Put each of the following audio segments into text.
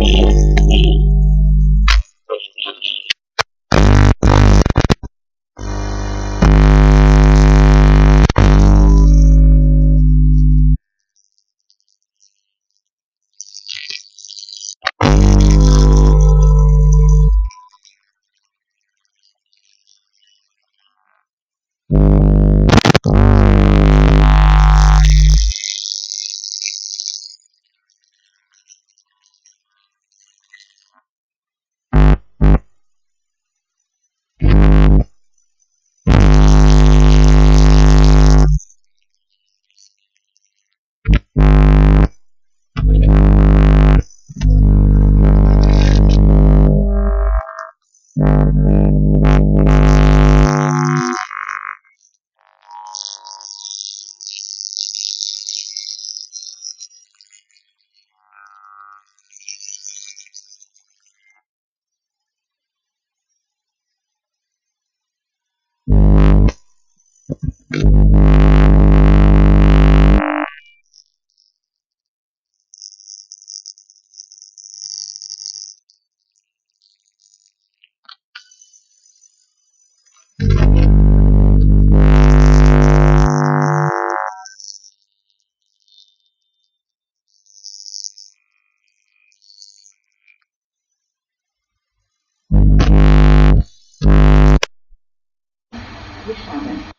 Retirement.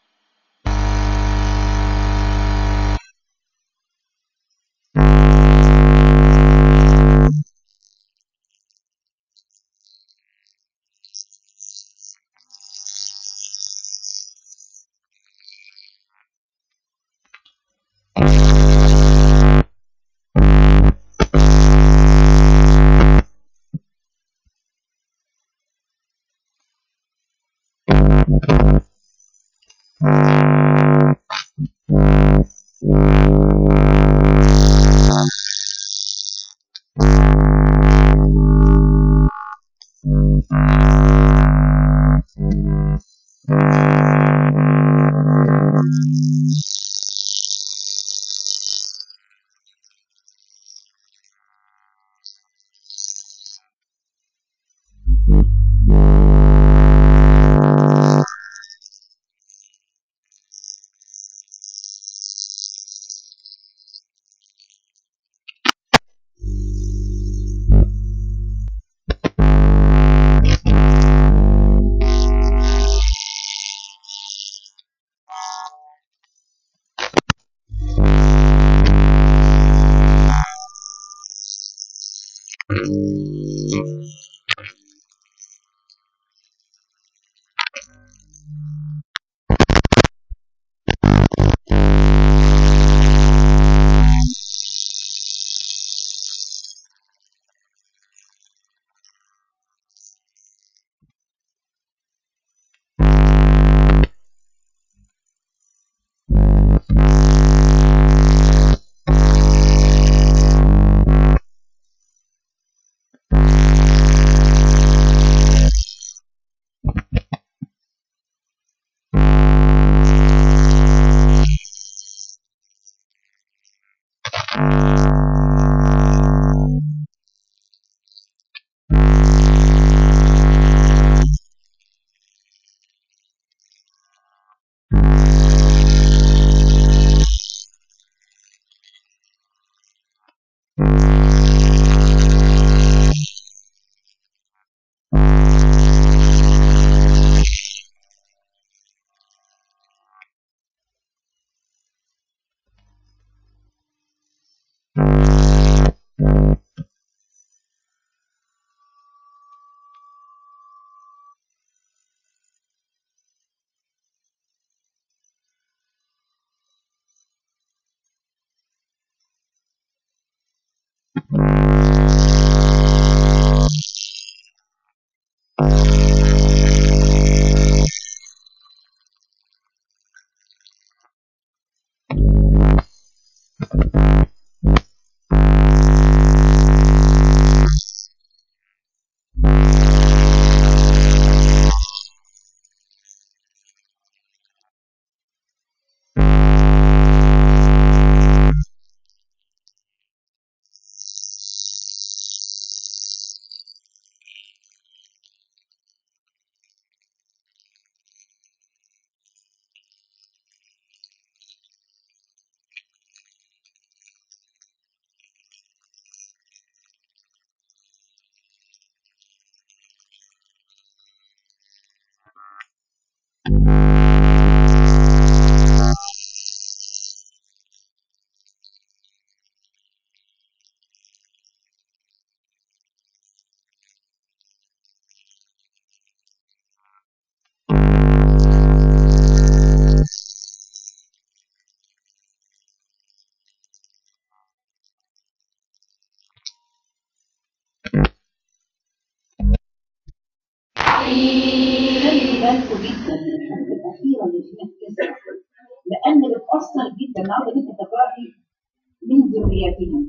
ده النهارده بنت بتقرأي من ذريتهم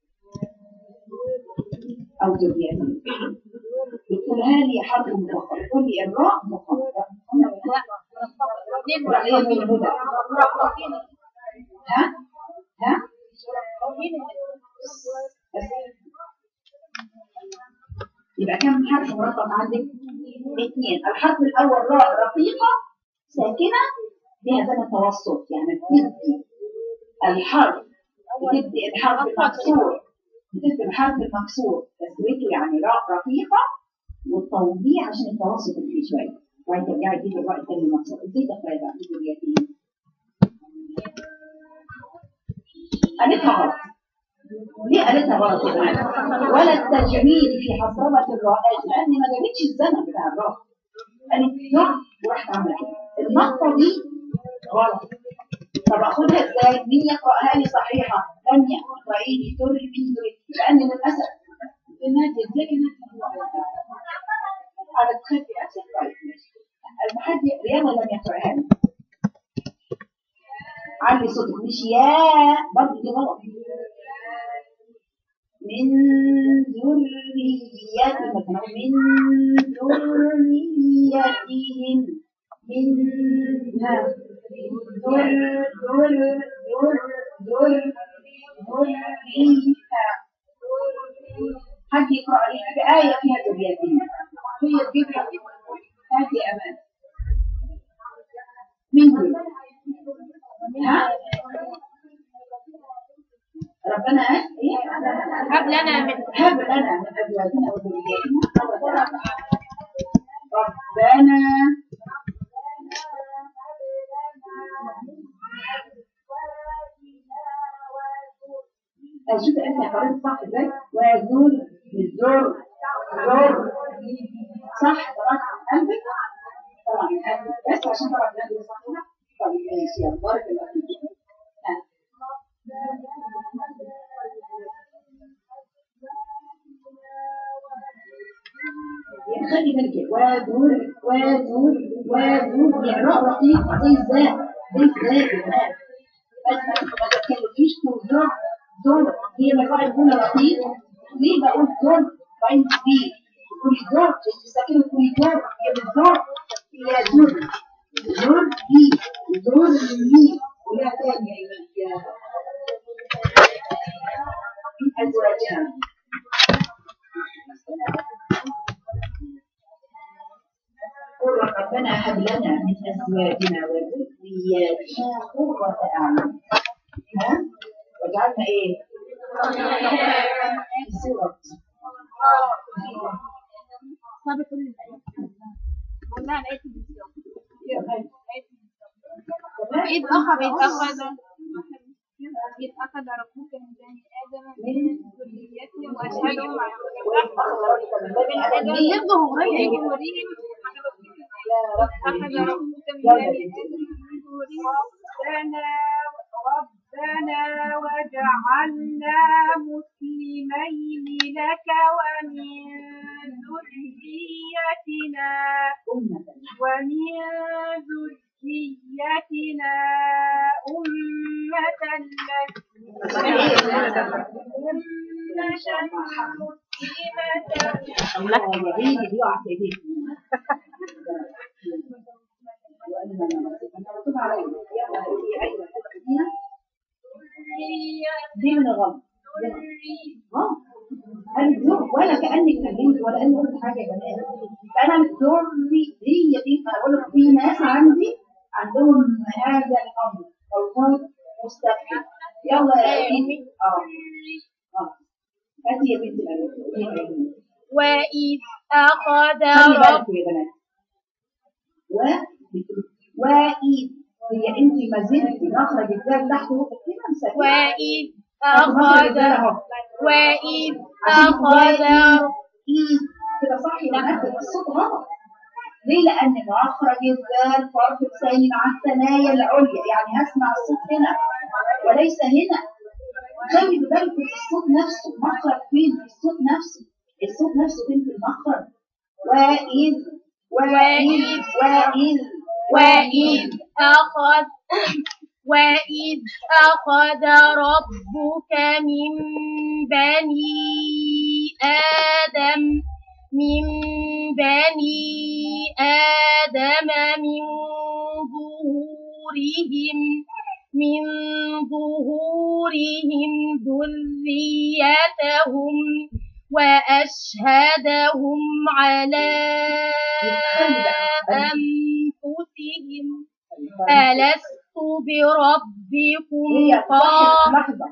أو ذريتهم بتقولها لي حرف مفخم تقول لي الراء مفخم رأيه من الهدى ها ها يبقى كم حرف مرقم عندك؟ اثنين الحرف الأول راء رقيقة ساكنة فيها زمن توسط يعني بتدي الحرف بتدي الحرف المكسور بتدي الحرف المكسور تسويته يعني راء رقيقة والتوضيح عشان التوسط اللي فيه شوية وبعدين ترجعي تجيبي الراء الثاني المكسور ازاي تقراي بقى في ذريتين؟ قالتها غلط ليه قالتها غلط يا جماعه؟ ولا التجميل في حصرمة الرائات لأن ما جابتش الزمن بتاع الراء قالت نعم وراحت عاملة كده النقطة دي غلط طب اخدها ازاي؟ مين يقرأها لي صحيحة؟ لميا اقرأي لي تري من تري لأن للأسف النادي ازاي على تخفي أسف طيب المحد رياضة لم يقرأها لي علي صوتك مش يا برضه دي غلط من ذريتهم من ذريتهم من ها ذر ذر ذر ذر ذريها حد يقرأ لي بآية فيها ذريتهم هي تجيبها هاتي أمان من دول ها ربنا قال ايه هب لنا من هب لنا من ازواجنا وذرياتنا قرة أعين. ربنا شوف انت قريت صح ازاي ويزول بالزور زور صح طبعا قلبك طبعا قلبك بس عشان طبعا قلبك صح طيب ماشي يلا بارك الله فيك ها. يعني خلي بالك وذور وذور وذور يعني راء رقيقة زي الزاء زي الزاء يا بنات بس ما ما تتكلميش تقول ذور ذور هي ما الراء يكون رقيق ليه بقول ذور بعدين بي تقولي ذور تسكني تقولي ذور هي بالذور هي ذور ذور بي ذور لي ولا تاني يا يا من أزواجها قل ربنا هب لنا من ازواجنا وذرياتنا قرة اعين ها وجعلنا ايه؟ سورة صابت كل الآيات قلنا الآيات إذ أخذ إذ أخذ إذ أخذ ربك من بني آدم من ذريتهم وأشهدهم على من يرضه غير جمهورهم أخذ ربك من بني آدم من ظهورهم ربنا ربنا وجعلنا مسلمين لك ومن ذريتنا ومن ذريتنا أمة لك أمة مسلمة الله يا عيني بيقع في ايديك وأنا مكتوب عليا يلا هي ايوه خديها دي من الغلط اه هل الدور ولا كانك كلمت ولا اني قلت حاجه يا بنات فانا الدور هي دي بقول لك في ناس عندي عندهم هذا الامر موجود مستقبل يلا يا بنتي اه اه هاتي يا بنتي الألف. وإذ أخذ خلي ربك بالكم يا بنات و وإذ هي انت ما زلت مخرج الدال تحت هنا مسكين وإذ مخرج أخذ الدال اهو وإذ عشان أخذ إيد كده صح يا بنات الصوت غلط ليه؟ لأن مخرج الدال طرف لساني مع الثنايا العليا يعني هسمع الصوت هنا وليس هنا خلي بالكم في الصوت نفسه مخرج فين في الصوت نفسه الصوت نفسه فين في المخرج وإذ وإذ وإذ وإذ أخذ وإذ أخذ ربك من بني آدم من بني آدم من ظهورهم من ظهورهم ذريتهم وأشهدهم على أنفسهم ألست بربكم هي قالوا صح لحظة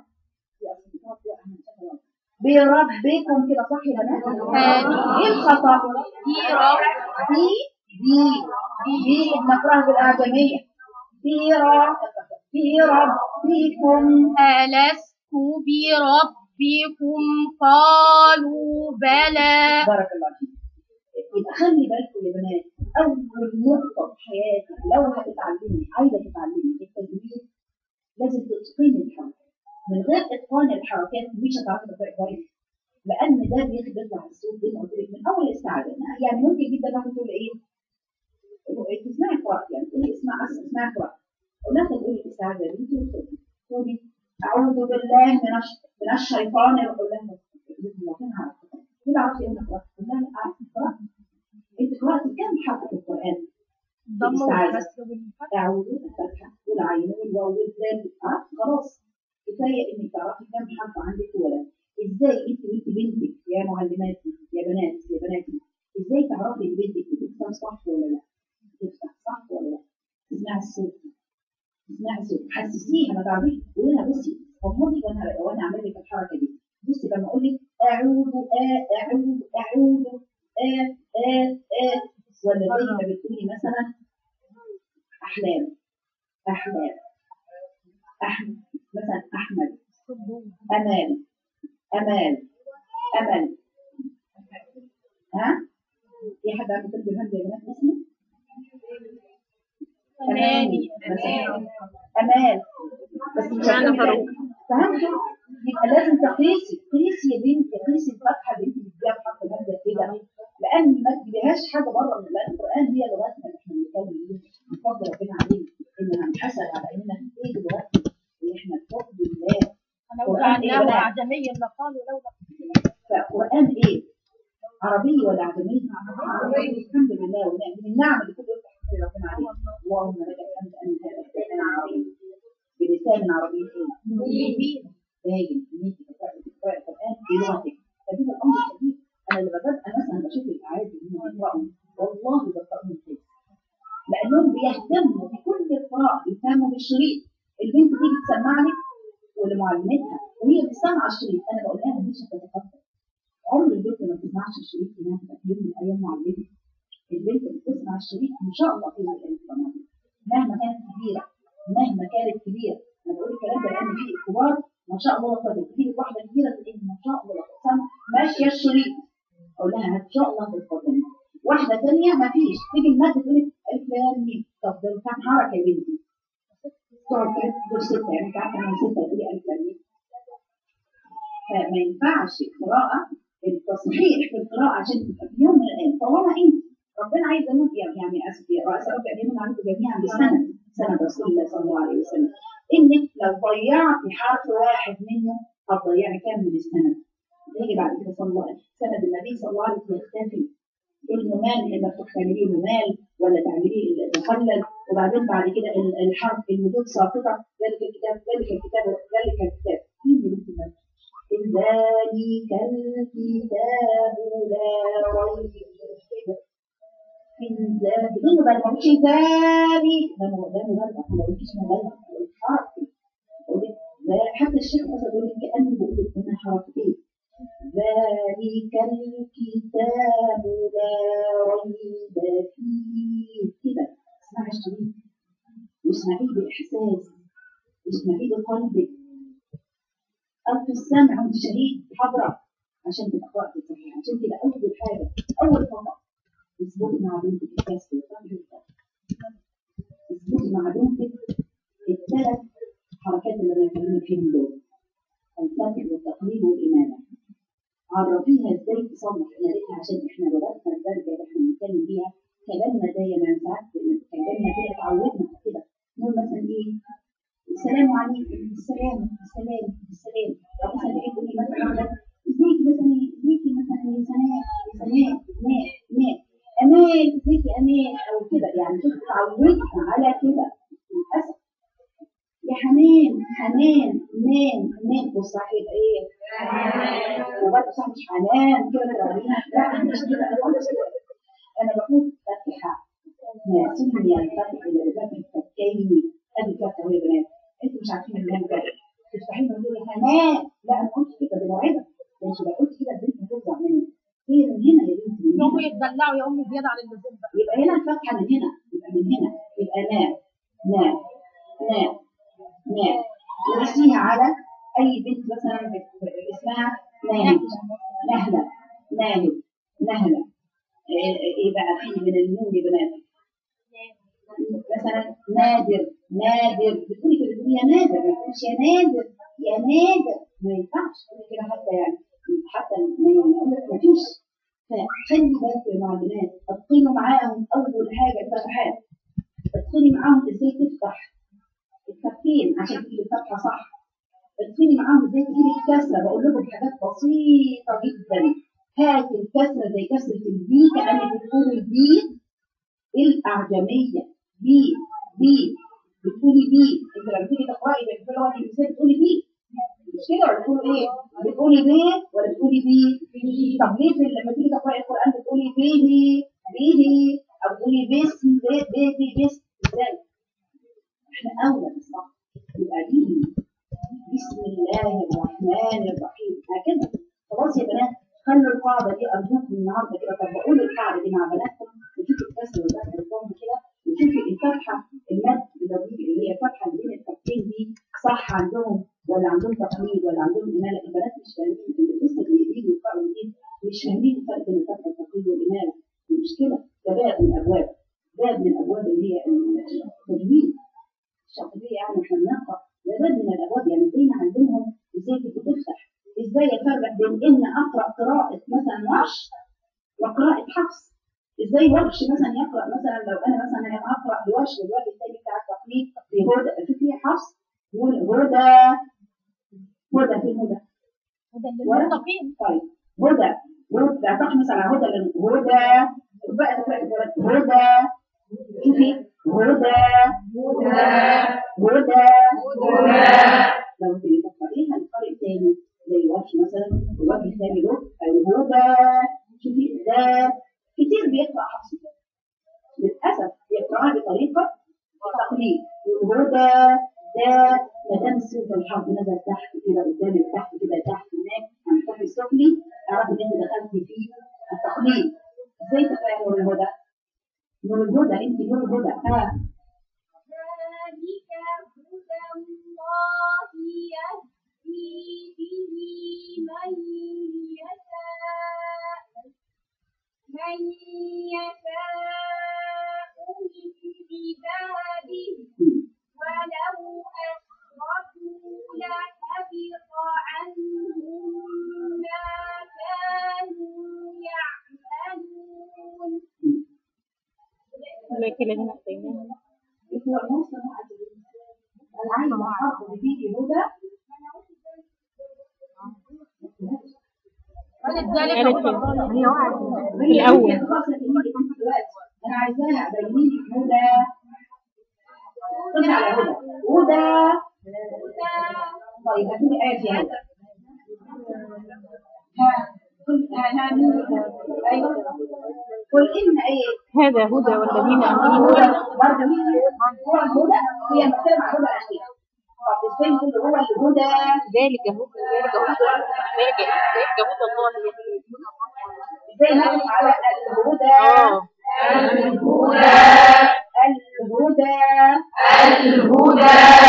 بربكم كده صح يا بنات؟ ايه الخطأ؟ في رب دي دي دي مقرأة بالأعجمية في رب في ربكم ألست بربكم قالوا بلى بارك الله فيك يبقى خلي بالكم يا بنات أول نقطة في حياتك لو هتتعلمي عايزة تتعلمي التجويد لازم تتقني الحركة من غير إتقان الحركات مش هتعرفي تقرأي كويس لأن ده بيخ- بيطلع الصوت زي ما قلت لك من أول استعادة يعني ممكن جدا واحدة تقول إيه تسمعي قراءة يعني تقولي اسمع اسمعي قراءة ولا تقولي الاستعاذة دي تقولي تقولي أعوذ بالله من الش- من الشيطان وأقول لها بسم الله فين عارفة كل عارفة إيه قراءة أقول لها لا أعرف قراءة أنت قرأتي كم حرف في القرآن؟ ضم الاستعاذة. والكسر والفتح أعوذ الفتحة والعين والواو والذال آه خلاص كفاية إنك تعرفي كم حرف عندك ولد إزاي أنت وأنت بنتك يا معلماتي يا بنات يا بناتي إزاي تعرفي إن بنتك بتفهم صح ولا لا؟ بتفتح صح ولا لا؟ تسمعي الصوت تسمعي الصوت حسسيها ما تعرفيش قولي لها بصي غمضي وأنا وأنا أعمل لك الحركة دي بصي لما أقول لك أعوذ آ أعوذ أعوذ آ آ آ ولا زي ما بتقولي مثلا أحلام أحلام أحمد مثلا أحمد أمال أمال أمل ها؟ في حد عنده كلب الهمزة يا بنات اسمه؟ أماني مثلا أمال بس مش هتقولي كده. فهمتوا؟ يبقى لازم تقيسي قيسي يا بنتي قيسي الفتحة اللي انت بتديها بحرف الهمزة كده لأن ما تجيبهاش حاجة بره من لأن القرآن هي لغتنا اللي احنا بنتكلم بيها بفضل ربنا علينا إننا نحسد على إننا إيه دلوقتي اللي احنا بفضل الله لو القرآن إيه يا جعلناه بنات؟ أعجميا لقالوا لولا فالقرآن إيه؟ عربي ولا عجمي؟ عربي الحمد لله ونعم من النعم اللي كل يفتح في ربنا عليه اللهم لك الحمد أن هذا القرآن عربي بلسان عربي إيه؟ باين إن أنت تقرأي تقرأي القرآن بلغتك فدي الأمر الشديد أنا لما ببقى مثلا بشوف الأعاد اللي هم بيقرأوا والله بقرأهم كويس لأنهم بيهتموا بكل القراءة بيهتموا بالشريط البنت تيجي تسمع لك ولمعلمتها وهي بتسمع الشريط أنا بقول لها مش هتتقبل عمر البنت ما بتسمعش الشريط انها تقدم من ايام معلمه البنت اللي بتسمع الشريط ان شاء الله في الايام القادمه مهما كانت كبيره مهما كانت كبيره انا بقول الكلام ده لان في الكبار ما شاء الله قد تجيب واحده كبيره تلاقي ما شاء الله سامع ماشيه الشريط اقول لها ان شاء الله تتقدمي واحده ثانيه ما فيش تيجي الماده تقول لك الف لام ميم طب ده كام حركه يا بنتي تقعد كده تقول سته يعني انت عارفه ان سته تقولي الف لام ميم فما ينفعش القراءة التصحيح في القراءة عشان تبقى في يوم من الأيام طالما أنت ربنا عايز يموت يعني أسف يا رأس رب يمن عليكم جميعا بسنة سنة رسول الله صلى الله عليه وسلم إنك لو ضيعتي حرف واحد منه هتضيعي كام من السنة يجي بعد كده صلى الله عليه وسلم سند النبي صلى الله عليه وسلم يختفي الممال اللي مفتوح تعمليه ممال ولا تعمليه مخلل وبعدين بعد كده ال- الحرف المدود ساقطة ذلك الكتاب ذلك الكتاب ذلك الكتاب مين اللي انت ذلك الكتاب لا ريب فيه من ذلك بدون ما نقولش ذلك ده مو- ده مبالغة ما قلتش مبالغة قلت حرف قلت لا- حتى الشيخ مثلا يقول لك كأنه بيقول لك هنا حرف ايه ذلك الكتاب لا ريب فيه كده اسمعي الشريط واسمعيه بإحساس واسمعيه بقلبك أو في السمع وانت شهيد حضرة عشان تبقى قراءة صحيح عشان كده أول حاجة أول خطأ اثبتي مع بنتك الكسر اثبتي مع بنتك الثلاث حركات اللي انا بكلمك فيهم دول الفتح والتقليد والإمامة عرفيها ازاي تصلح قراءتها عشان احنا لغتنا الدرجة اللي احنا بنتكلم بيها كلامنا دايما ساعات كلامنا كده اتعودنا كده نقول مثلا ايه السلام عليكم السلام السلام السلام طب مثلا تيجي تقول لي مثلا واحدة، ازيك مثلا ازيك مثلا يا سناء يا سناء ناء ناء امان ازيك يا امان او كده يعني شوف اتعودنا على كده للاسف يا حنان حنان نان نان بص هيبقى ايه؟ وبرضه صح مش حنان كده تعرفينها لا مش كده انا بقول كده انا بقول فاتحه ما سمي الفتح الى الفتح الفتحين ادي الفتحه وهي بنات انتوا مش عارفين الكلام ده تفتحين تقولي حنان لا انا قلت كده بموعظه مش لو قلت كده البنت هتفزع مني هي من هنا يا بنت من يوم هنا يتدلعوا يا امي زياده عن اللزوم بقى يبقى هنا الفتحه من هنا يبقى من هنا يبقى نا نا نا نا ونسيها على اي بنت مثلا اسمها ناهد نهله ناهد نهله ايه إيه بقى في من النون يا بنات مثلا نادر نادر بتقولي كده بتقولي يا نادر ما تقوليش يا نادر يا نادر ما ينفعش تقولي كده حتى يعني حتى ما ينفعش ما فيش فخلي بالك يا معلمات اتقنوا معاهم اول حاجه الفتحات اتقني معاهم ازاي تفتح الفتحين عشان تجيب الفتحه صح اتقني معاهم ازاي تجيب الكسره بقول لكم حاجات بسيطه جدا هات الكسره زي كسره البي كانك بتقول البي الاعجميه بي بي بتقولي بي انت لما تيجي تقراي في اللغه الانجليزيه بتقولي بي مش كده ولا بتقولي ايه؟ بتقولي بي ولا بتقولي بي؟ طب ليه في لما تيجي تقراي القران بتقولي به به او بتقولي باسم بي بي بي باسم ازاي؟ احنا اولى بالصح يبقى به بسم الله الرحمن الرحيم هكذا خلاص يا بنات خلوا القاعده دي ارجوكم النهارده كده طبقوا لي القاعده دي مع بناتكم وشوفوا الكسر والفتح الضم كده وشوفي الفتحه المد الضمير اللي هي الفتحه اللي بين الفتحتين دي صح عندهم ولا عندهم تقليد ولا عندهم اماله البنات مش فاهمين اللي لسه بيجوا يقرأوا دي مش فاهمين الفرق بين الفتحه والتقليد والاماله المشكله ده باب من الابواب باب من الابواب اللي هي التجويد الشاطبيه يعني احنا بنقرا ده باب من الابواب يعني ازاي نعلمهم ازاي تفتح ازاي افرق بين ان اقرا قراءه مثلا ورش وقراءه حفص ازاي ورش مثلا يقرا مثلا لو انا مثلا اقرا بورش الوجه الثاني بتاع التقليد في هدى في في حفص يقول هدى هدى في هدى وده للمتقين طيب هدى هدى لا تحمس على هدى لأن هدى بقى تقرأ هدى شوفي هدى هدى هدى لو تيجي تقرأيها القارئ تاني زي وجه مثلا الوجه الثاني له الهدى شوفي ده كتير بيقرأ حفص كده. للأسف بيقرأها بطريقة تقليد الهدى ده ما دام صوت الحرف نزل تحت كده قدامك تحت كده تحت هناك عن الحرف السفلي اعرف ان انت دخلت في التقليد ازاي تقرأي نور الهدى؟ نور الهدى انت نور الهدى ها ذلك هدى الله يهدي به من يشاء من يشاء من عباده ولو أشركوا لحبط عنهم ما كانوا يعملون أولئك الذين أتيناهم هو الموسم انا عايزه احط بيدي هدى ولذلك قالت هدى كده. الله هي وعد هي الأول. هي خاصة بإيدي أنت دلوقتي. انا عايزاها بيني لي هدى خدي على هدى هدى طيب هاتولي آية في هذا ها قل ها ها مين أيوه قل إن إيه هذا هدى والذين آمنوا هدى برضه مين هو الهدى هي مختلفة عن هدى الأشياء طب إزاي نقول هو الهدى ذلك هدى ذلك هدى ذلك ذلك هدى الله يهدي إزاي نقف على الهدى اه الهدى الهدى الهدى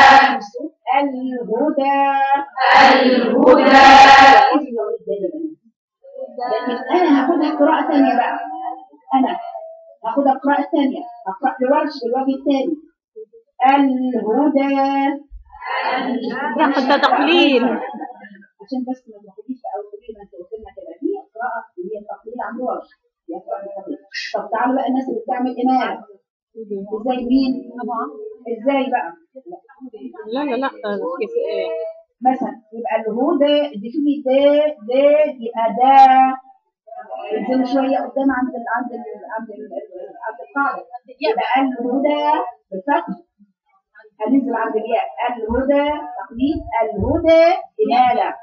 الهدى لكن انا هاخدها قراءة ثانية بقى انا هاخدها قراءة ثانية هقرأ بورش بالوجه الثاني الهدى يا حتى تقليل عشان بس ما تاخديش بقى وتقولي ما انت قلت لنا كده في قراءة اللي هي التقليد عن ورش يقرأ بالتقليد طب تعالوا بقى الناس اللي بتعمل إمالة ازاي مين؟ طبعا ازاي بقى؟ لا لا لا آه، كيف ايه مثلا يبقى الهدى دي في دا دا يبقى دا انزل شويه قدام عند ال عند ال عند ال عند القاعده يبقى الهدى بالفتح هننزل عند الياء الهدى تقليد الهدى إمالة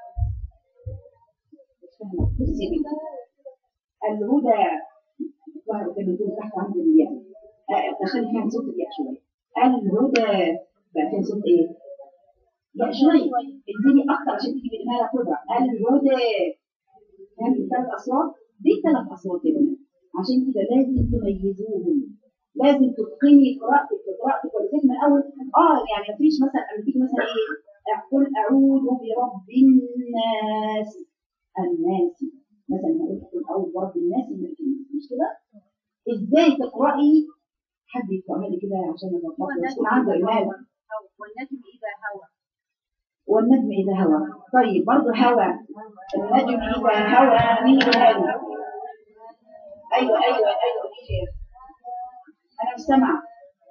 بصي بقى. الهدى ظهر كلمتين تحت عند الياء آه، دخلي فيها صوت الياء شويه الهدى بقى فيها صوت ايه؟ لا شويه انزلي اكتر عشان تجيبي الإمالة كبرى الهدى فهمت الثلاث اصوات؟ دي ثلاث اصوات يا بنات عشان كده لازم تميزوهم لازم تتقني قراءتك قراءتك ولذلك من الاول اه يعني مفيش مثلا لما تيجي مثلا ايه قل اعوذ برب الناس الناس مثلا هقول قل اعوذ برب الناس ملك الناس مش كده ازاي تقراي حد يقراها لي كده عشان اظبط يكون عنده ايمان والنجم إذا هوى والنجم اذا هوى طيب برضه هوى النجم اذا هوى مين اللي هوى ايوه ايوه ايوه مين انا مش سامعه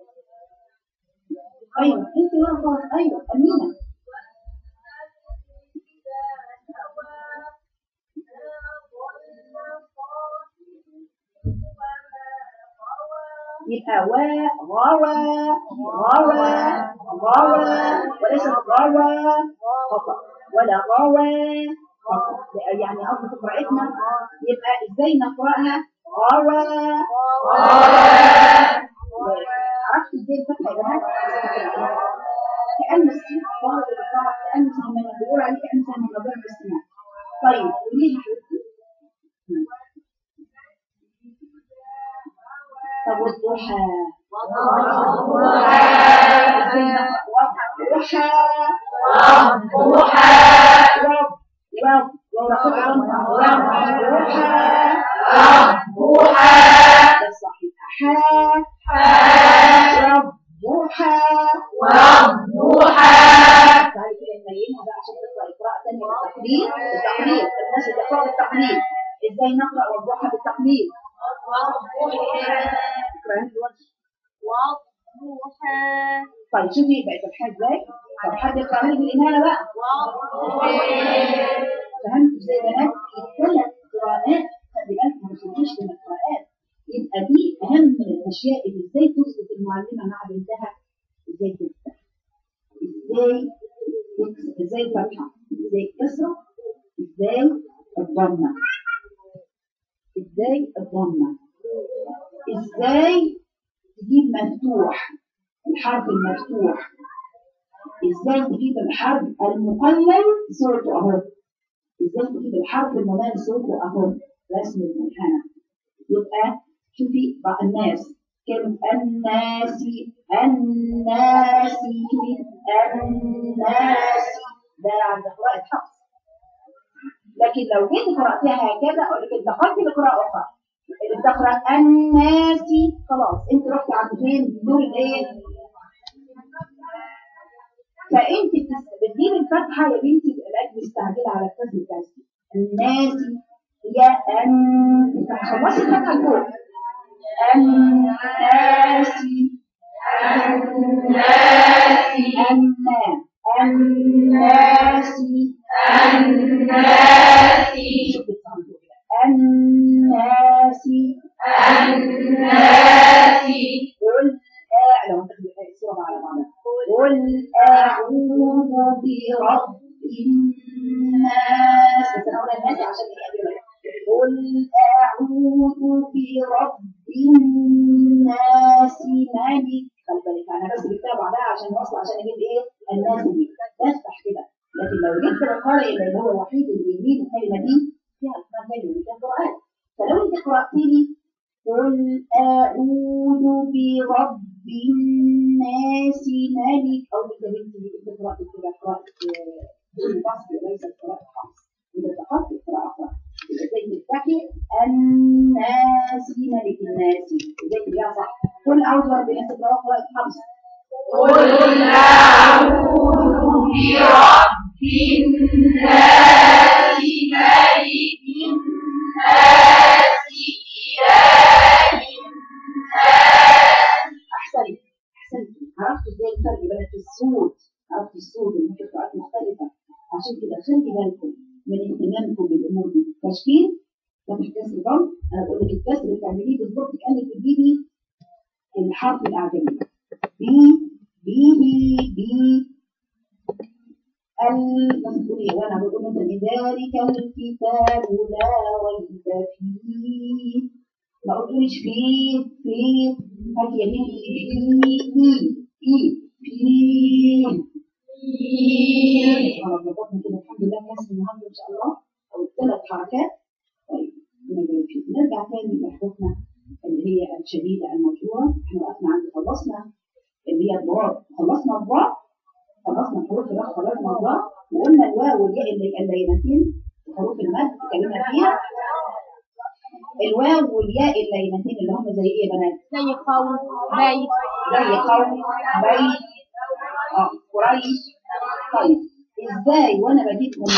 ايوه انت واقفه ايوه امينه يبقى وا غوى غوى غوى وليس غوى خطأ ولا غوى خطأ يعني قصد في قراءتنا يبقى ازاي نقرأها غوى عرفت ازاي الفتحة يا بنات كأن السين طالب الإصابة كأن سهم من بيقول عليه كأن سهم من نظام الاستماع طيب قوليها حبيبتي طب والضحى ازاي نقرأ والضحى رب رب لو رقبت رب ضحى ده الصحيح حا رب ضحى تعالي كده نبينها بقى عشان تقرا قراءة ثانية بالتقليد بالتقليد الناس اللي بتقرا بالتقليد ازاي نقرا والضحى بالتقليد اقراها دلوقتي طيب شوفي بقت الحاء ازاي طب حد يقرا لي بالإمالة بقى فهمت ازاي يا بنات الثلاث قراءات خلي بالك ما تخرجوش من القراءات يبقى دي اهم الاشياء اللي ازاي تظبط المعلمه مع بنتها ازاي تفتح ازاي تكس- ازاي تفتح ازاي تكسر ازاي الضمه ازاي الضمه ازاي تجيب مفتوح الحرف المفتوح ازاي تجيب الحرف المقلل صورته اهو ازاي تجيب الحرف الممل صورته اهو رسم المنحنى يبقى شوفي بقى الناس كلمة الناس الناس شوفي الناس ده عند قراءة حفص لكن لو جيت قرأتها هكذا أقول لك انتقلت لقراءة أخرى اللي بتقرأ الناس خلاص أنت رحت عند فين؟ دور الإيه؟ فأنت بتس- بتجيب الفتحة يا بنتي بقى مستعجلة على الكسر بتاعتك الناس هي أن أنت خلصت الفتحة الأولى الناس الناس الناس شوف الصوت كده. الناس قل آه لو انت خدت الصورة على بعضها قل أعوذ برب الناس بس أنا أقول الناس عشان هي قبل قل أعوذ برب الناس ملك خلي بالك أنا بس جبتها بعدها عشان نوصل عشان أجيب إيه الناس دي بفتح كده لكن لو جبت القارئ اللي هو الوحيد اللي بيجيب الكلمة دي فيها اسمها كلمة فيها قراءات فلو أنت قرأت لي قل أعوذ برب الناس ملك أو أنت بنتي أنت قرأت كده قراءة البصر ليست قراءة خاص إذا اتقنت القراءة خاص ازاي تفتحي الناس ملك الناس ازاي تقولها صح قل أعوذ برب الناس قراءة قراءة خمس أحسنت أحسنت عرفت ازاي الفرق بين الصوت عرفت الصوت اللي في قراءات مختلفة عشان كده خلي بالكم من اهتمامكم بالأمور دي تشكيل فتح كسر ضم أنا بقول لك الكسر اللي بتعمليه بالظبط كأنك بتجيبي الحرف الأعجمي بي بي بي بي ال مثلا تقولي وانا بقول مثلا ذلك الكتاب لا ريب فيه ما قلتليش فيه فيه هات يمين فيه اي اي فيه خلاص ظبطنا كده الحمد لله كاس النهارده ان شاء الله او الثلاث حركات طيب نرجع فيه. نرجع تاني لحروفنا اللي هي الشديده المشهوره احنا وقفنا عند خلصنا اللي هي الضاد خلصنا الضاد خلصنا حروف الرخ خلصنا الضاد وقلنا الواو والياء اللي اللينتين حروف المد اتكلمنا فيها الواو والياء اللينتين اللي هم زي ايه يا بنات؟ زي قول بيت زي قوم بيت اه قريش طيب ازاي وانا بجيب من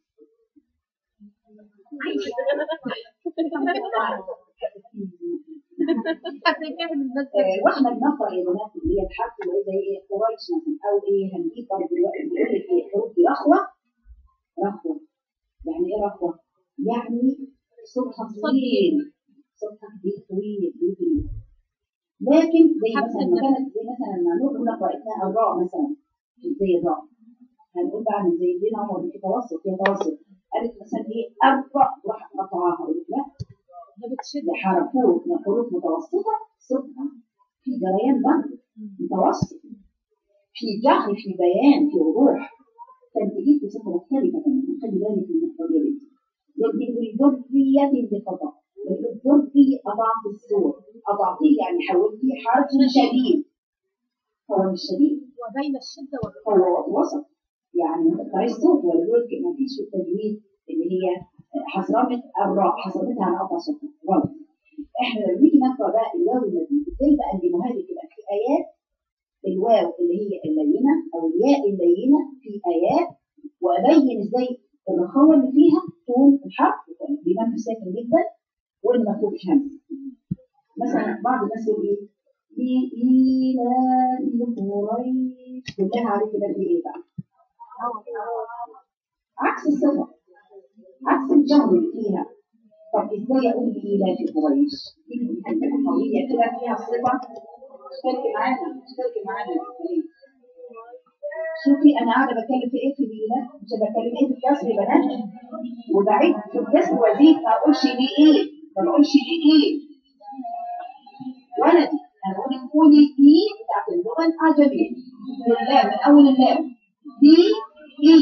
آه، واحنا بنقرا يا بنات اللي هي الحرف اللي هي زي ايه قريش مثلا او ايه هنجيب برضه دلوقتي بيقول لك ايه حروف دي رخوه رخوه يعني ايه رخوه؟ يعني صوتها طويل صوتها كبير طويل طويل لكن زي مثلا ما كانت زي مثلا لما نقول قراءتنا الراء مثلا زي الراء هنقول بقى من زي دين عمر في توسط فيها توسط قالت مثلا ايه اربع راح قطعها قلت لا ده حركوه من حروف متوسطه صوتها في جريان بقى متوسط في جهر في بيان في وضوح فانت جيت بصفه مختلفه كمان خلي بالك من النقطه دي يا بنتي ذرية بخطأ ذري أضعت الصور أضعتيه يعني حولتيه حرف شديد هو مش شديد وبين الشدة والقوة هو وسط يعني ما تقطعيش صوت ولذلك ما فيش في التجويد اللي هي حصرمة الراء حصرمتها على قطع صوتها غلط احنا لما نيجي نقرا بقى الواو المبني ازاي بقى نجيبها لك تبقى في ايات الواو اللي هي اللينه او الياء اللينه في ايات وابين ازاي الرخاوه اللي فيها طول الحرف بيبان ساكن جدا واللي ما فيهوش همس مثلا بعض الناس يقول ايه بإيلاف قريش كلها عليه كده في ايه بقى عكس الصفة عكس الجهر اللي فيها طب ازاي اقول بإيلاف قريش دي الحته القويه كده فيها الصفة اشتركي معانا اشتركي معانا يا أخواتي. شوفي انا قاعده بتكلم في ايه في الاله مش بتكلم ايه في الكسر يا بنات وبعيد في الكسر وازيد ما اقولش ليه ايه ما بقولش ليه ايه ولدي انا بقول لك قولي دي بتاعت اللغه العجميه بالله من اول اللام دي دي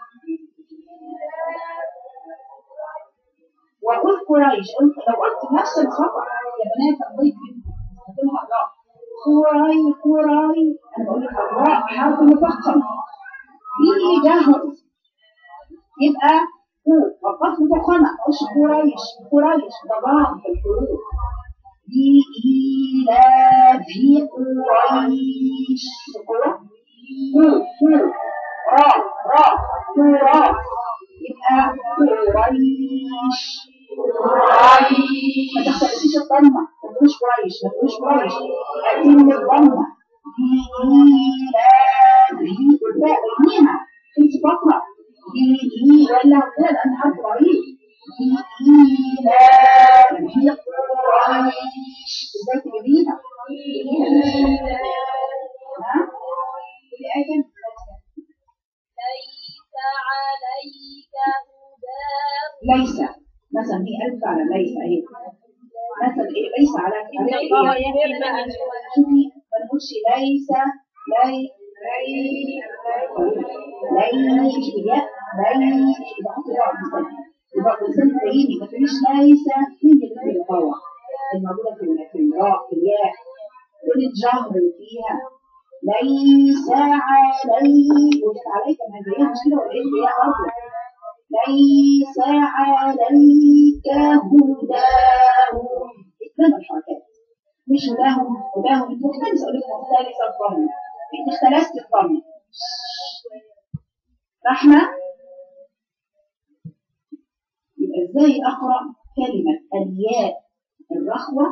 واقول قريش قلت لو قلت نفس الخطا يا بنات الضيف هتقولها الله قراي قراي انا بقول لك الراء حرف مفخم دي جهر يبقى قو وقف مفخمه مش قريش قريش ضباب في الحروف دي إلى في قريش قو قو را را قرا يبقى قريش قريش ما تختلفيش الضمه ما تقولوش قريش ما تقولوش قريش أتم الضمه دي إلى في والباء والميمة انت بقرا دي إي ولا ده لأن حرف رهيب دي إلى في قريش ازاي تجيبيها؟ ها؟ في آية ليس عليك هداهم ليس مثلا هي ألف على ليس أهي مثلا إيه ليس على عليك إيه؟ شوفي ما نقولش ليس لي لي لي مش بالياء لي يبقى حط الراء مثلا يبقى الإنسان تلاقيني ما تقوليش ليس هي اللي في القوة الموجودة في ال- في الراء في الياء كل الجهر اللي فيها ليس عليك وجد عليك ما زيها مش كده ولا ايه الياء برضه ليس عليك هداهم اتمنى الحركات مش هداهم هداهم انت مختلسة اقول لك مختلسة الضم انت اختلست الضم رحمة يبقى ازاي اقرا كلمة الياء الرخوة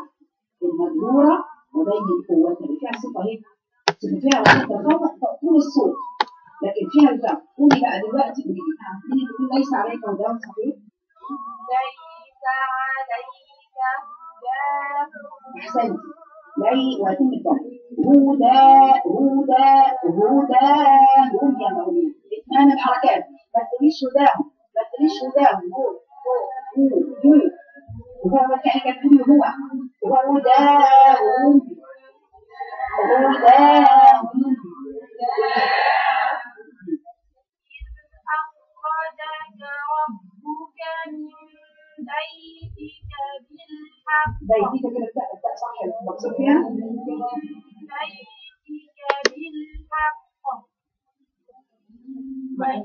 المجرورة وبين قوتها اللي فيها صفة ايه؟ صفة فيها وصفة الرخوة طول الصوت لكن فيها الفرق قولي بقى دلوقتي قولي لي عارفين تقول ليس عليك هداهم صحيح ليس عليك هداهم احسنت لي ويتم الدم هدى هدى هدى هم يا مولين اتمام الحركات ما تقوليش هداهم ما تقوليش هداهم هو هو هو هو وهو كأنك تقولي هو هو هداهم هداهم أخرجك ربك من بيتك بالحق بيتك كده التاء التاء صح مقصود فيها بيتك بالحق وإن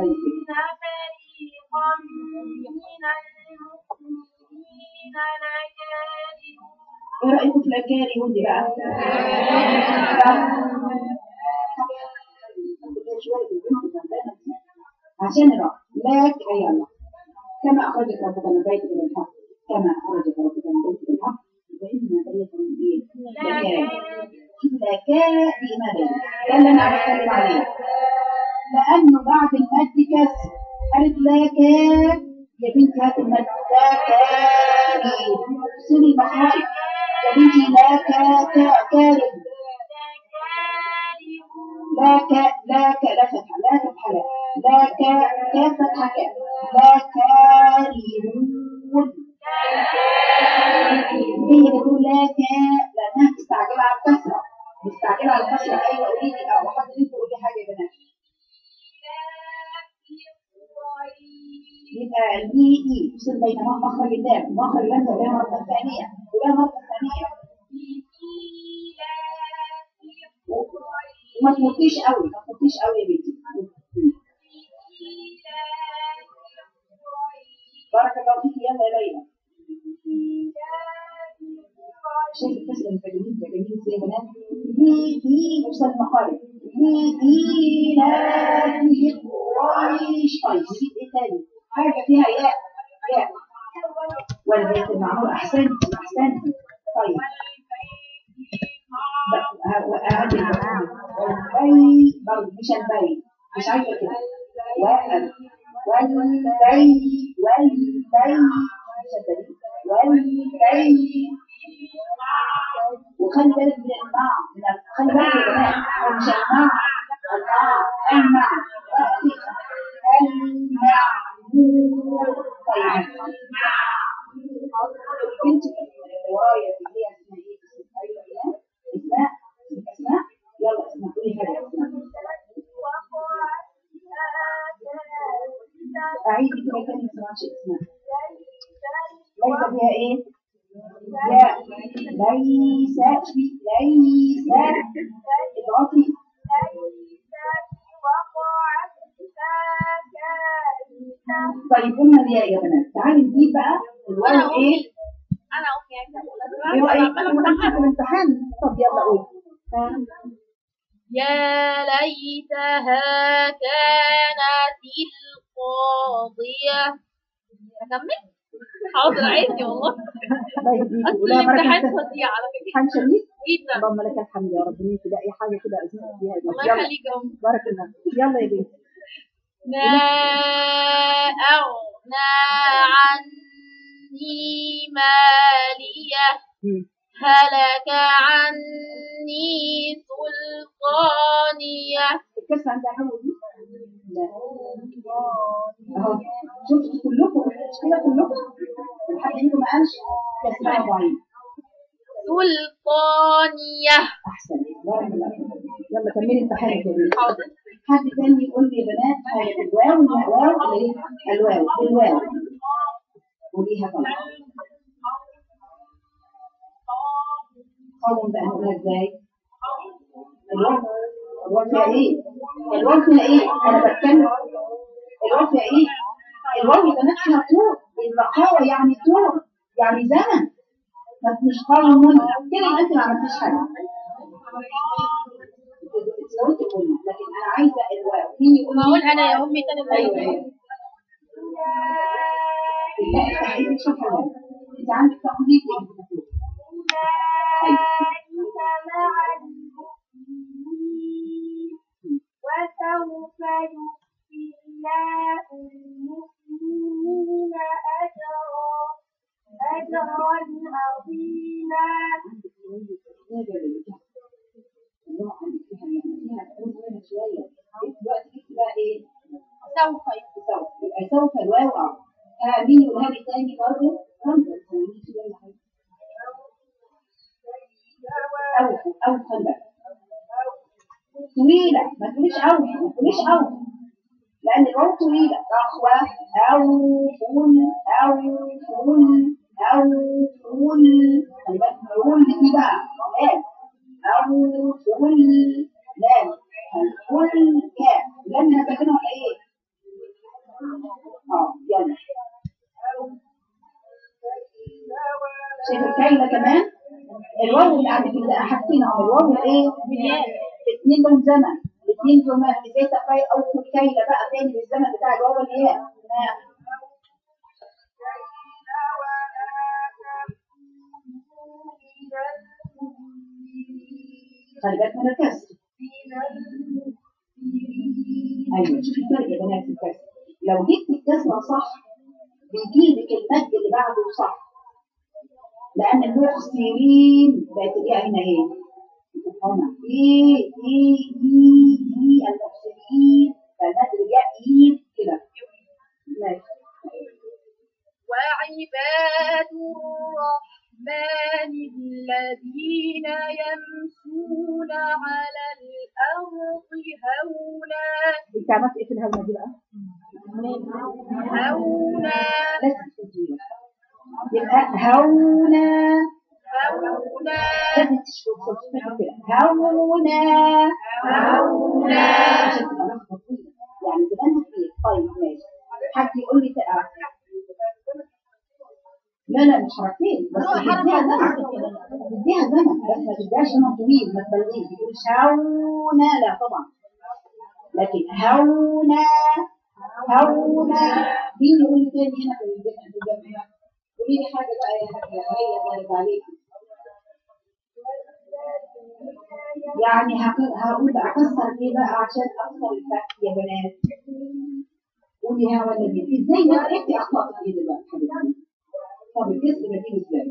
فريقا من المؤمنين لكارهون ايه رايكم في الاكاري ودي بقى عشان الرب لك اي الله كما اخرجك ربك من بيتك بالحق كما اخرجك ربك من بيتك بالحق فان فريق من ايه لكاري لكاري لماذا ده اللي انا بتكلم عليه لانه بعد المد كسر قالت لكاري يا بنتي هات المد لكاري سيبي مخرجك يا بنتي لا كا كا كارم لا ك لا ك لا فتحة لا فتحة لا لا ك كا فتحة ك لا كارهون هي بتقول لا ك لأنها مستعجلة على الكسرة مستعجلة على الكسرة أيوة قولي لي أو حد منكم قولي حاجة يا بنات يبقى البي اي يفصل بين مخرج اللام ومخرج اللام ولا مرة ثانية ولا مرة ثانية وما تمطيش قوي ما تمطيش قوي يا بنتي بارك الله فيك يلا يا ليلى شايف الكسر انت جميل ده جميل ازاي يا بنات دي دي يفصل المخارج دي دي لا دي قريش طيب نجيب ايه تاني حاجة فيها ياء ياء والبيت المعمور أحسنت أحسنت طيب أعدل والبي برضه مش البي مش عايزة كده وأب والبي والبي والبي وخلي بالك من الماء من ال- خلي بالك يا بنات هو مش الماء الماء الماء المعمور طيب انت اللي ورايا اللي هي اسمها ايه اسمها ايه اسماء اسماء يلا اسماء قولي حاجه اسماء اعيدي كده تاني ما سمعتش اسماء ليس فيها ايه لا ليس في ليس اضغطي طيب قلنا ليه يا بنات تعالي نجيب بقى الواو ايه انا اقول يعني ايه رايك انا في الامتحان طب يلا قول ها؟ يا ليتها كانت القاضية أكمل؟ حاضر عادي والله طيب دي أصل ولا الامتحان بركه فظيع على فكرة امتحان شديد جدا اللهم لك الحمد يا رب انت تلاقي حاجه كده ازمه فيها الله يلا يخليك يا أم بارك الله يلا يا بنتي ما أغنى عني مالية مم. هلك عني سلطانية الكسر عندها حول دي لا اهو شفتوا كلكم مش كده كلكم الحاج انتوا ما قالش كسرها ضعيف سلطانية احسن بارك الله فيك. يلا كملي امتحانك يا بنتي حاضر حد تاني يقول لي يا بنات حاجه الواو الواو ولا ايه الواو الواو قوليها طبعا قوم بقى نقولها ازاي الواو الواو فيها ايه الواو فيها ايه انا بتكلم الواو فيها ايه الواو يا بنات فيها طول الرخاوه يعني طول يعني زمن ما مش قوم كده يبقى انت ما عملتيش حاجه زودت قلنا لكن انا عايزه الواو مين يقول ما لي؟ أقول أنا يا أمي تاني ايوه ايوه لا التحديد مش الحوار انت عندك تقليد يعني المفروض أولئك مع المؤمنين وسوف أجرا عظيما الإجابة اللي بتاعت الله عندك فيها يعني فيها تقول فيها شوية دلوقتي جبت بقى إيه؟ سوف سوف يبقى سوف الواو اه آه، مين يقولها لي تاني برضه؟ رمزة تقولي كده ولا حاجة أو أو خلي طويلة ما تقوليش أو ما تقوليش أو لأن الواو طويلة رخوة أو فول أو فول أو فول خلي بالك فول دي بقى لام أو فول لام الفول كاف لام أنا ساكنة ولا إيه؟ اه يلا شايف الكايلة كمان الواو اللي عندك اللي حاطين اهو الواو الايه؟ الاثنين لهم زمن الاثنين لهم ازاي تقرأي او الكايلة بقى تاني بالزمن بتاع الواو الياء آه. خلي بالك من الكسر ايوه شوفي الفرق يا بنات في الكسر لو جبت الكسرة صح بيجيلك المد اللي بعده صح لأن المخسرين بقت الياء هنا ايه؟ هنا ايه ايه ايه ايه المخسرين فالمد الياء ايه كده ماشي وعباد الرحمن الذين يمشون على الأرض هونا انت عملت ايه في الهونه دي بقى؟ هونا لازم تقولي يبقى هونا هونا لازم تشوف صوتك كده هونا هونا عشان تبقى لفظة طويلة. يعني زمانها كتير طيب ماشي حد يقول لي تقرا لا لا مش حركتين بس تديها زمن تديها زمن بس ما تديهاش زمن طويل ما تبالغيش ما تقولش هونا لا طبعا لكن هونا هونا مين يقول لي تاني هنا في الجامعة في الجامعة قولي لي حاجة بقى يا حاجة هي الله يرضى عليكي يعني هق- هقول بقى اكسر ايه بقى عشان اكسر الفتح يا بنات قولي ها ولا دي ازاي ما انت اخطات ايه دلوقتي حبيبتي طب الكسر بجيب ازاي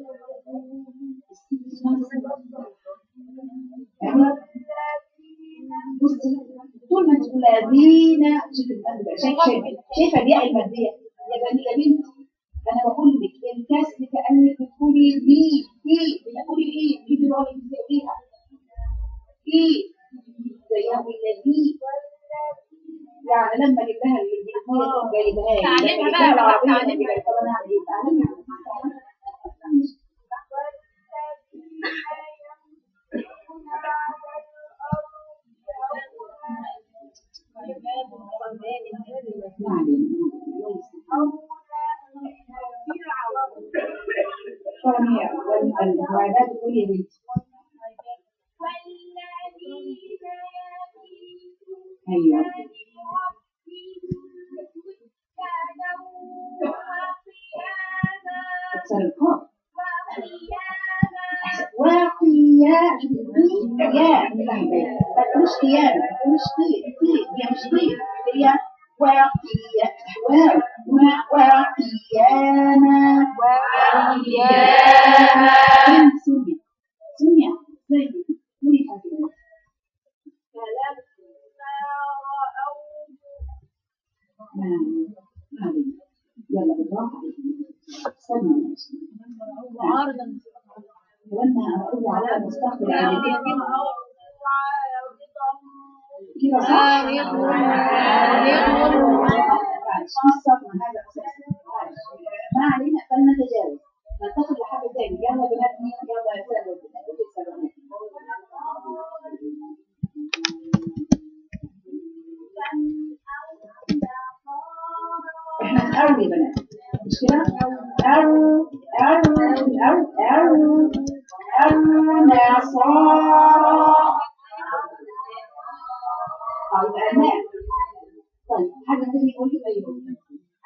ايوه بصي طول ما تقول الذين شوف المد بقى شايف شايف شايفه الياء الماديه يا بني يا بنت انا بقول لك الكسر كانك بتقولي دي دي بتقولي ايه كيف الواو اللي بتقوليها ايه زيها الذي يعني لما جبتها الانجليزيه تقوم جايبها لي تعلمها لما بقى، جبتها العربيه تعلمها. تقوم جايبها طب انا اعمل ايه تعلمها ما علينا الله يسلمك. فهي والعباد تقول يا بنتي ايوه اكسر القاف وقيا يا ما تقولش قيام ما تقولش قي قي هي مش قي هي وقيا واو وقياما وقياما كلمة سنية سنية زي قولي حاجة ما ما علينا. يلا بالراحة استنى معارضا لما أقول على المستقبل يعني كده صح؟ عارض عارض معلش في الصدمة هذا أساسا معلش. ما علينا فلنتجاوز ننتقل لحاجة تاني يلا بنات مين يلا يا سادة قولي السلامات. احنا نقوي يا بنات مش كده؟ أو أو أو أو أو نصارى طيب أمان طيب حاجة تانية قولي أيوه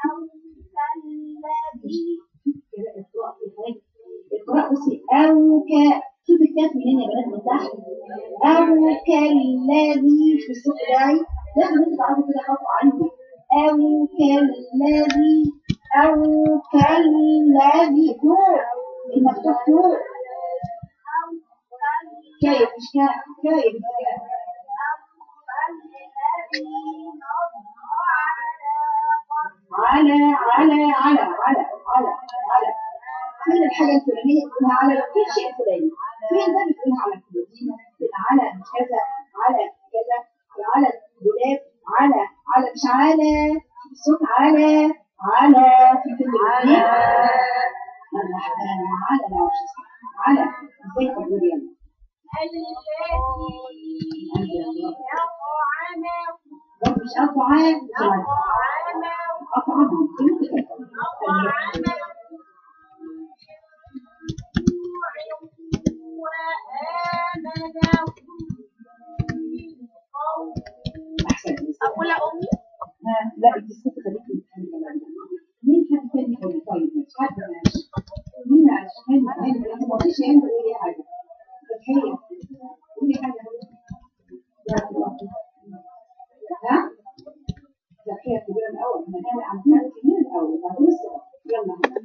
كده اقرأ في حاجة اقرأ بصي أو ك شوف الكاف منين يا بنات من تحت أو كالذي في الصوت بتاعي لازم انت تعرفوا كده خطوة عندي أو كالذي أو كالذي فوق المكتوب فوق كيف مش كا- كيف على على على على على على فين الحاجة الفلانية تقولها على كل شيء فلاني فين ده بتقولها على الكلمة على كذا على كذا على دولاب على على مش على الصوت على على في كل الاثنين الرحمن على لا مش اسمه. على ازاي تقول يلا ده مش أطعام أطعام أحسن أقول أمي ها، لا انت الست خليكي مين حد تاني يقول طيب مش حد ماشي مين عشان مهم انت ما قلتيش يعني تقولي حاجه فتحيه قولي حاجه ها فتحيه كبيره الاول احنا كان عندنا الكبير الاول وبعدين الصغير يلا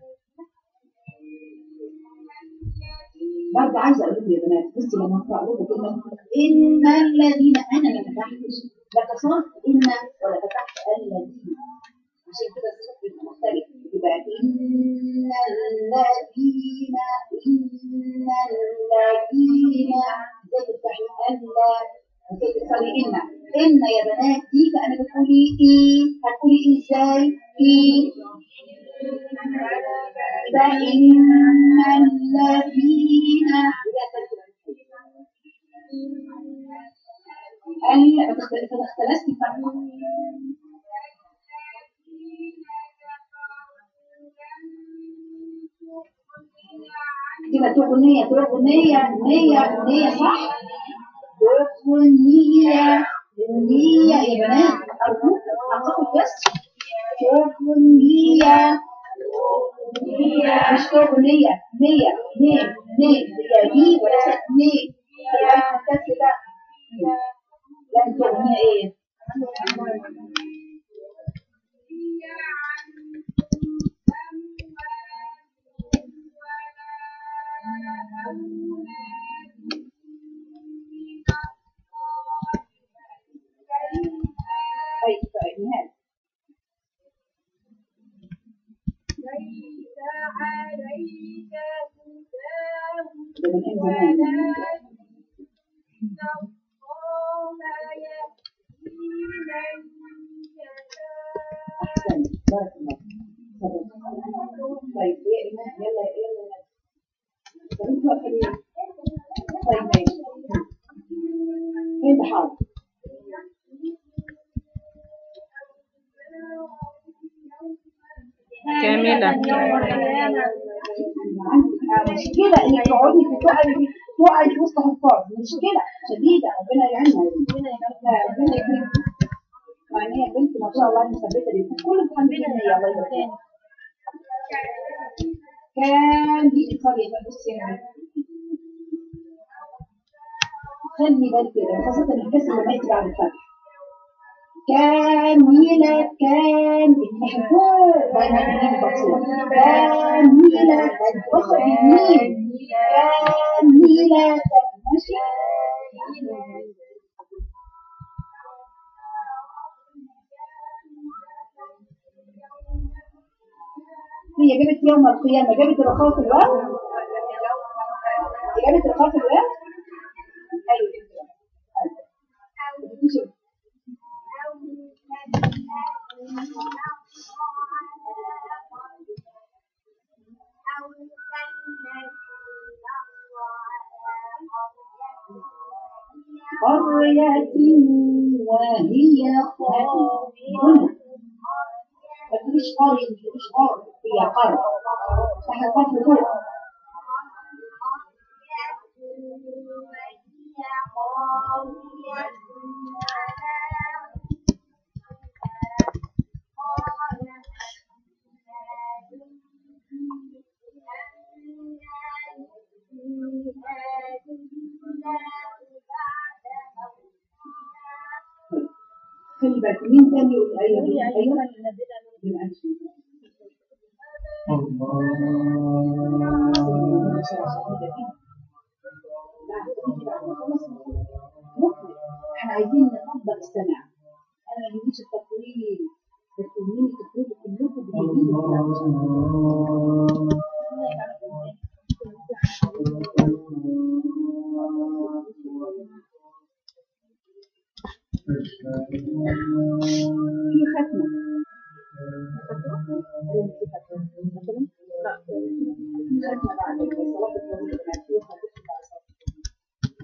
برضه عايزه اقول لكم يا بنات بصي لما اقرا لكم كلمه ان الذين انا ما فتحتش لا كسرت ان ولا فتحت الذين عشان كده الصوت بيبقى مختلف يبقى ان الذين ان الذين ازاي تفتحي الا ازاي تكسري ان ان يا بنات دي كانك بتقولي ايه هتقولي ايه ازاي ايه يبقى إن الذين قال اختلست فرق كده تغنية تغنية نية نية صح تغنية نية يا بنات أرجوك أعطيكم بس تغنية مش تغنية نية نية نية هي دي وليست نية هي كده لا تغنية ايه طيب طيب نهاية ليس عليك هداهم ده من أيام زمان ولكن الله يهدي من يشاء أحسن بارك الله تفضل. طيب يا إيمان يلا يلا طب انتوا واقفة ليه؟ طيب ماشي فين بحاول كاملة مشكلة انك تقعدي في تقعي تقعي في وسط حفاظ مشكلة شديدة ربنا يعيننا ربنا ربنا يكرمك يعني هي بنت ما شاء الله مثبتة دي كل امتحان بينا هي الله يبارك فيها. كان دي ايطاليا بقى بصي يا بنت. خلي بالك كده خاصة الكسر لما يأتي بعد الفتح كاملة كان محبوب بين الميم المقصورة كاملة اخرج الميم كاملة ماشي هي جابت يوم القيامة جابت الرخاء في الوقت هي جابت الرخاء في الوقت ايوه أيوة. قرية وهي خاوية ما تقوليش قرية ما تقوليش قرية هي قرية صح القرية فوق خلي بالك مين تاني يقول ايوه ايوه من أنشي. احنا عايزين نطبق السمع انا ما يجيش التقرير بتقولي تقرير كلكم في ختمه في ختمه مثلا لا في ختمه بعد صلاه الظهر في ختمه بعد صلاه